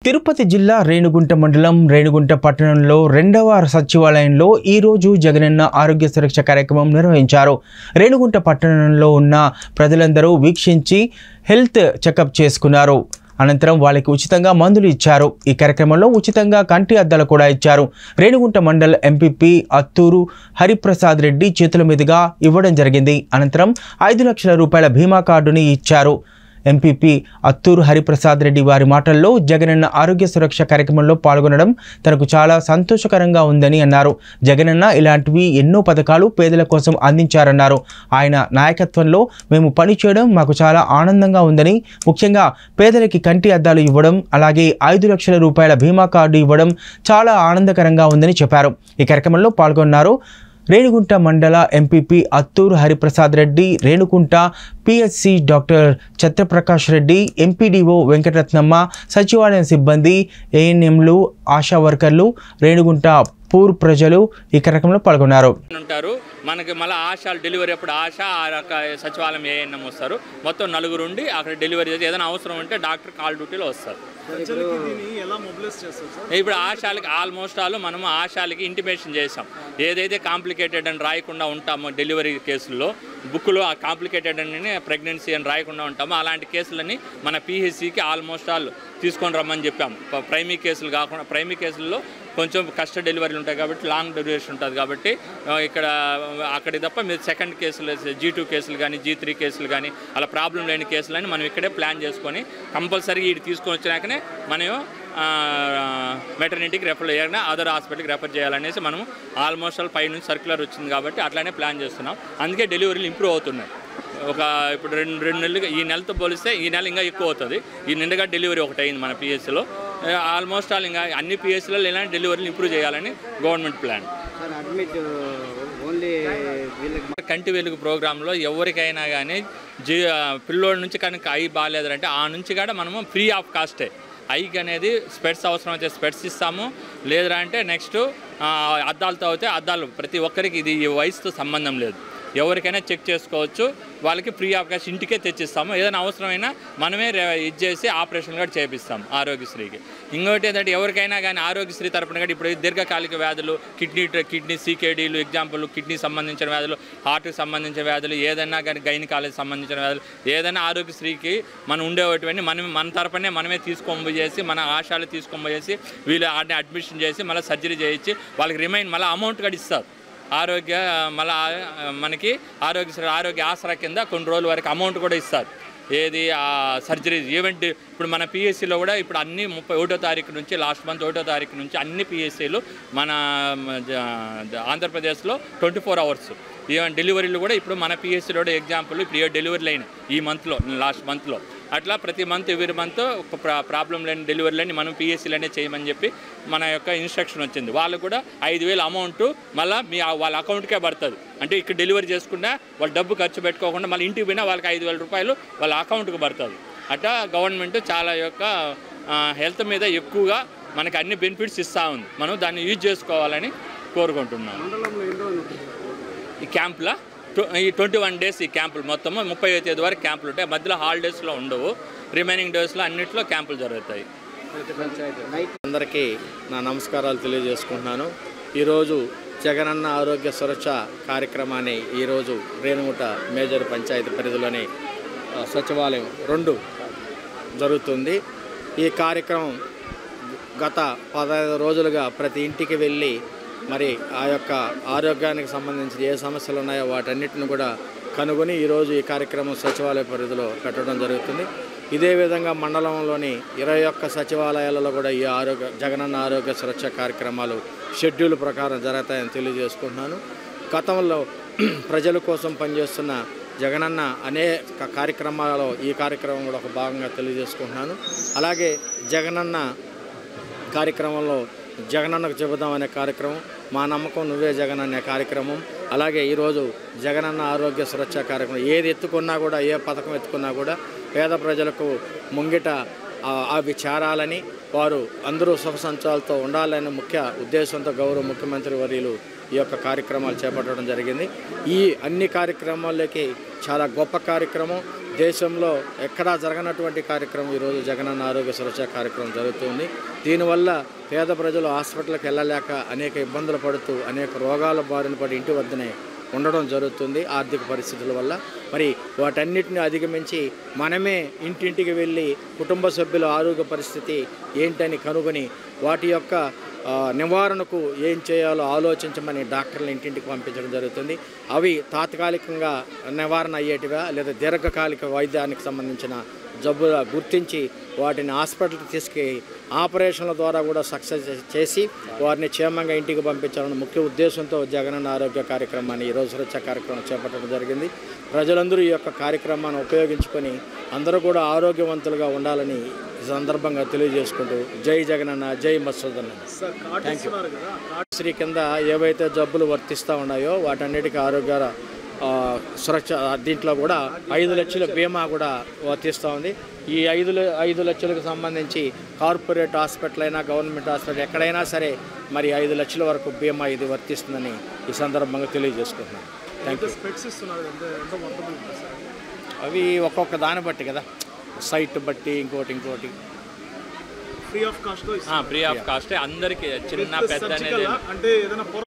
తిరుపతి జిల్లా రేణుగుంట మండలం రేణుగుంట పట్టణంలో రెండవ సచివాలయంలో ఈరోజు జగనన్న ఆరోగ్య సురక్ష కార్యక్రమం నిర్వహించారు రేణుగుంట పట్టణంలో ఉన్న ప్రజలందరూ వీక్షించి హెల్త్ చెకప్ చేసుకున్నారు అనంతరం వాళ్ళకి ఉచితంగా మందులు ఇచ్చారు ఈ కార్యక్రమంలో ఉచితంగా కంటి అద్దాలు కూడా ఇచ్చారు రేణుగుంట మండల్ ఎంపీపీ అత్తూరు హరిప్రసాద్ రెడ్డి చేతుల మీదుగా ఇవ్వడం జరిగింది అనంతరం ఐదు లక్షల రూపాయల బీమా కార్డుని ఇచ్చారు ఎంపీపీ అత్తూరు హరిప్రసాద్ రెడ్డి వారి మాటల్లో జగనన్న ఆరోగ్య సురక్ష కార్యక్రమంలో పాల్గొనడం తనకు చాలా సంతోషకరంగా ఉందని అన్నారు జగనన్న ఇలాంటివి ఎన్నో పథకాలు పేదల కోసం అందించారన్నారు ఆయన నాయకత్వంలో మేము పనిచేయడం మాకు చాలా ఆనందంగా ఉందని ముఖ్యంగా పేదలకి కంటి అద్దాలు ఇవ్వడం అలాగే ఐదు లక్షల రూపాయల బీమా కార్డు ఇవ్వడం చాలా ఆనందకరంగా ఉందని చెప్పారు ఈ కార్యక్రమంలో పాల్గొన్నారు రేణుగుంట మండల MPP Atturu Hariprasad Reddy Renigunta PHC doctor Chhatraprakash Reddy MPDO Venkataratnamma సచివాలయం సిబ్బంది ఏఎన్ఎంలు ఆశా వర్కర్లు రేణుగుంట పూర్ ప్రజలు ఈ కార్యక్రమంలో పాల్గొన్నారు ఉంటారు మనకి మళ్ళీ ఆశాలు డెలివరీ అప్పుడు ఆశ ఆ రక సచివాలయం ఏఎన్ఎం వస్తారు మొత్తం నలుగురు ఉండి అక్కడ డెలివరీ చేసి ఏదైనా అవసరం ఉంటే డాక్టర్ కాల్ డ్యూటీలో వస్తారు ప్రజలకి దీన్ని ఎలా మొబిలైజ్ చేస్తారు సార్ ఇప్పుడు ఆశాలకి ఆల్మోస్ట్ ఆల్ మనం ఆశాలకి ఇంటిమేషన్ చేసాం ఏదైతే కాంప్లికేటెడ్ అని రాయకుండా ఉంటామో డెలివరీ కేసుల్లో బుక్లో ఆ కాంప్లికేటెడ్ అని ప్రెగ్నెన్సీ అని రాయకుండా ఉంటామో అలాంటి కేసులని మన పిహెచ్సికి ఆల్మోస్ట్ ఆల్ తీసుకొని రమ్మని చెప్పాం ప- ప్రైమరీ కేసులు కాకుండా ప్రైమరీ కేసుల్లో కొంచెం కష్ట డెలివరీలు ఉంటాయి కాబట్టి లాంగ్ డ్యూరేషన్ ఉంటుంది కాబట్టి ఆ, ఇక్కడ అక్కడి తప్ప మీరు సెకండ్ కేసులు జీ టూ కేసులు కానీ జీ త్రీ కేసులు కానీ అలా ప్రాబ్లం లేని కేసులని మనం ఇక్కడే ప్లాన్ చేసుకొని కంపల్సరీ ఇది తీసుకొని వచ్చినాకనే మనం వెటర్నిటీకి రెఫర్ చేయాలని అదర్ హాస్పిటల్కి రెఫర్ చేయాలనేసి మనం ఆల్మోస్ట్ ఆల్ పై నుంచి సర్క్యులర్ వచ్చింది కాబట్టి అట్లానే ప్లాన్ చేస్తున్నాం అందుకే డెలివరీలు ఇంప్రూవ్ అవుతున్నాయి ఒక ఇప్పుడు రెండు రెండు నెలలు ఈ నెలతో పోలిస్తే ఈ నెల ఇంకా ఎక్కువ అవుతుంది ఈ నిండుగా డెలివరీ ఒకటి అయింది మన పిఎస్సిలో ఆల్మోస్ట్ ఆల్ ఇంకా అన్ని పిఎస్సిలో ఇలాంటి డెలివరీలు ఇంప్రూవ్ చేయాలని government plan sir admit only వీళ్ళకి కంటి వెలుగు ప్రోగ్రాంలో ఎవరికైనా కానీ జీ పిల్లోడి నుంచి కనుక ఐ బాగాలేదు అంటే ఆ నుంచి కూడా మనము ఫ్రీ ఆఫ్ కాస్టే ఐకి అనేది స్పెట్స్ అవసరం అయితే స్పెట్స్ ఇస్తాము లేదా అంటే నెక్స్ట్ అద్దాలతో అయితే అద్దాలు ప్రతి ఒక్కరికి ఇది ఈ వయసుతో సంబంధం లేదు ఎవరికైనా చెక్ చేసుకోవచ్చు వాళ్ళకి ఫ్రీ ఆఫ్ కాస్ట్ ఇంటికే తెచ్చిస్తాము ఏదైనా అవసరమైనా మనమే రే- ఇది చేసి ఆపరేషన్ కూడా చేపిస్తాం ఆరోగ్యశ్రీకి ఇంకోటి ఏంటంటే ఎవరికైనా కానీ ఆరోగ్యశ్రీ తరపున కూడా ఇప్పుడు దీర్ఘకాలిక వ్యాధులు కిడ్నీ కిడ్నీ సీకేడీలు ఎగ్జాంపుల్ కిడ్నీ సంబంధించిన వ్యాధులు హార్ట్కి సంబంధించిన వ్యాధులు ఏదైనా కానీ గైనకాలజీ సంబంధించిన వ్యాధులు ఏదైనా ఆరోగ్యశ్రీకి మనం ఉండేవటువంటి మనం మన తరపునే మనమే తీసుకొని చేసి మన ఆశాలు తీసుకొని చేసి వీళ్ళు ఆడిని అడ్మిషన్ చేసి మళ్ళీ సర్జరీ చేయించి వాళ్ళకి రిమైండ్ మళ్ళీ అమౌంట్ కూడా ఇస్తారు ఆరోగ్య మళ్ళీ మనకి ఆరోగ్య ఆరోగ్య ఆసరా కింద కొన్ని రోజుల వరకు అమౌంట్ కూడా ఇస్తారు ఏది ఆ సర్జరీ ఈవెంట్ ఇప్పుడు మన పిఎస్సిలో కూడా ఇప్పుడు అన్ని ముప్పై ఒకటో తారీఖు నుంచి లాస్ట్ మంత్ ఒకటో తారీఖు నుంచి అన్ని పిఎస్సీలు మన మ, జ- ఆంధ్రప్రదేశ్లో ట్వంటీ ఫోర్ అవర్స్ ఈవెన్ డెలివరీలు కూడా ఇప్పుడు మన పిఎస్సీలో కూడా ఎగ్జాంపుల్ ఇప్పుడు ఏ డెలివరీలు అయినాయి ఈ మంత్లో లాస్ట్ మంత్లో అట్లా ప్రతి మంత్ ఎవ్రీ మంత్ ఒక ప్రా ప్రాబ్లం లేని డెలివరీలని మనం పిఎస్సీలోనే చేయమని చెప్పి మన యొక్క ఇన్స్ట్రక్షన్ వచ్చింది వాళ్ళు కూడా ఐదు వేల అమౌంట్ మళ్ళీ మీ ఆ- వాళ్ళ అకౌంట్కే పడుతుంది అంటే ఇక్కడ డెలివరీ చేసుకున్నా వాళ్ళు డబ్బు ఖర్చు పెట్టుకోకుండా మళ్ళీ ఇంటికి పోయినా వాళ్ళకి ఐదు వేల రూపాయలు వాళ్ళ అకౌంట్కి పడుతుంది అట్లా గవర్నమెంట్ చాలా యొక్క హెల్త్ మీద ఎక్కువగా మనకి అన్ని బెనిఫిట్స్ ఇస్తూ ఉంది మనం దాన్ని యూజ్ చేసుకోవాలని కోరుకుంటున్నాం మండలంలో ఎన్ని రోజులు ఉంటుంది ఈ క్యాంపుల ఈ ట్వంటీ వన్ డేస్ ఈ క్యాంపులు మొత్తము ముప్పై తేదీ వరకు క్యాంపులు ఉంటాయి మధ్యలో హాలిడేస్లో ఉండవు రిమైనింగ్ డేస్లో అన్నింటిలో క్యాంపులు జరుగుతాయి ప్రతి పంచాయతీ నైట్ అందరికీ నా నమస్కారాలు తెలియజేసుకుంటున్నాను ఈరోజు జగనన్న ఆరోగ్య సురక్ష కార్యక్రమాన్ని ఈరోజు రేణుగుంట మేజర్ పంచాయతీ పరిధిలోని ఆ, సచివాలయం రెండు జరుగుతుంది ఈ కార్యక్రమం గత పదహైదు రోజులుగా ప్రతి ఇంటికి వెళ్ళి మరి ఆ యొక్క ఆరోగ్యానికి సంబంధించి ఏ సమస్యలు ఉన్నాయో వాటన్నిటిని కూడా కనుగొని ఈరోజు ఈ కార్యక్రమం సచివాలయ పరిధిలో పెట్టడం జరుగుతుంది ఇదే విధంగా మండలంలోని ఇరవై ఒక్క సచివాలయాలలో కూడా ఈ ఆరోగ్య జగనన్న ఆరోగ్య సురక్ష కార్యక్రమాలు షెడ్యూల్ ప్రకారం జరుగుతాయని తెలియజేసుకుంటున్నాను గతంలో ప్రజల కోసం పనిచేస్తున్న జగనన్న అనేక కార్యక్రమాలలో ఈ కార్యక్రమం కూడా ఒక భాగంగా తెలియజేసుకుంటున్నాను అలాగే జగనన్న కార్యక్రమంలో జగనన్నకు చెబుదాం అనే కార్యక్రమం మా నమ్మకం నువ్వే జగన్ అనే కార్యక్రమం అలాగే ఈరోజు జగనన్న ఆరోగ్య సురక్ష కార్యక్రమం ఏది ఎత్తుకున్నా కూడా ఏ పథకం ఎత్తుకున్నా కూడా పేద ప్రజలకు ముంగిట ఆ, అవి చేరాలని వారు అందరూ సుఖ సంచాలతో ఉండాలనే ముఖ్య ఉద్దేశంతో గౌరవ ముఖ్యమంత్రి వర్యులు ఈ యొక్క కార్యక్రమాలు చేపట్టడం జరిగింది ఈ అన్ని కార్యక్రమాల్లోకి చాలా గొప్ప కార్యక్రమం దేశంలో ఎక్కడా జరగనటువంటి కార్యక్రమం ఈరోజు జగనన్న ఆరోగ్య సురక్ష కార్యక్రమం జరుగుతుంది దీనివల్ల పేద ప్రజలు హాస్పిటల్కి వెళ్ళలేక అనేక ఇబ్బందులు పడుతూ అనేక రోగాల బారిన పడి ఇంటి వద్దనే ఉండడం జరుగుతుంది ఆర్థిక పరిస్థితుల వల్ల మరి వాటన్నిటిని అధిగమించి మనమే ఇంటింటికి వెళ్ళి కుటుంబ సభ్యుల ఆరోగ్య పరిస్థితి ఏంటని కనుగొని వాటి యొక్క ఆ, నివారణకు ఏం చేయాలో ఆలోచించమని డాక్టర్లు ఇంటింటికి పంపించడం జరుగుతుంది అవి తాత్కాలికంగా నివారణ అయ్యేటివా లేదా దీర్ఘకాలిక వైద్యానికి సంబంధించిన జబ్బుల గుర్తించి వాటిని హాస్పిటల్కి తీసుకెళ్ళి ఆపరేషన్ల ద్వారా కూడా సక్సెస్ చేసి వారిని క్షేమంగా ఇంటికి పంపించాలన్న ముఖ్య ఉద్దేశంతో జగనన్న ఆరోగ్య కార్యక్రమాన్ని ఈరోజు సురక్ష కార్యక్రమం చేపట్టడం జరిగింది ప్రజలందరూ ఈ యొక్క కార్యక్రమాన్ని ఉపయోగించుకొని అందరూ కూడా ఆరోగ్యవంతులుగా ఉండాలని ఈ సందర్భంగా తెలియజేసుకుంటూ జై జగనన్న జై మత్స్యదన్న సార్ కార్డు ఇస్తున్నారు కదా కార్డు శ్రీ కింద ఏవైతే జబ్బులు వర్తిస్తూ ఉన్నాయో వాటన్నిటికీ ఆరోగ్య ఆ, సురక్ష దీంట్లో కూడా ఐదు లక్షల బీమా కూడా వర్తిస్తూ ఉంది ఈ ఐదు ల- ఐదు లక్షలకు సంబంధించి కార్పొరేట్ హాస్పిటల్ అయినా గవర్నమెంట్ హాస్పిటల్ ఎక్కడైనా సరే మరి ఐదు లక్షల వరకు బీమా ఇది వర్తిస్తుందని ఈ సందర్భంగా తెలియజేసుకుంటున్నాను థ్యాంక్ యూ స్పెట్స్ ఇస్తున్నారు ఎంత ఎంత మొత్తం ఉంటుంది సార్ అవి ఒక్కొక్క దాన్ని బట్టి కదా సైట్ బట్టి ఇంకోటి ఇంకోటి ఫ్రీ ఆఫ్ కాస్ట్లో ఇస్తున్నారు ఫ్రీ ఆఫ్ కాస్ట్ అందరికీ చిన్న పెద్ద అనేది సర్జికల్ అంటే ఏదైనా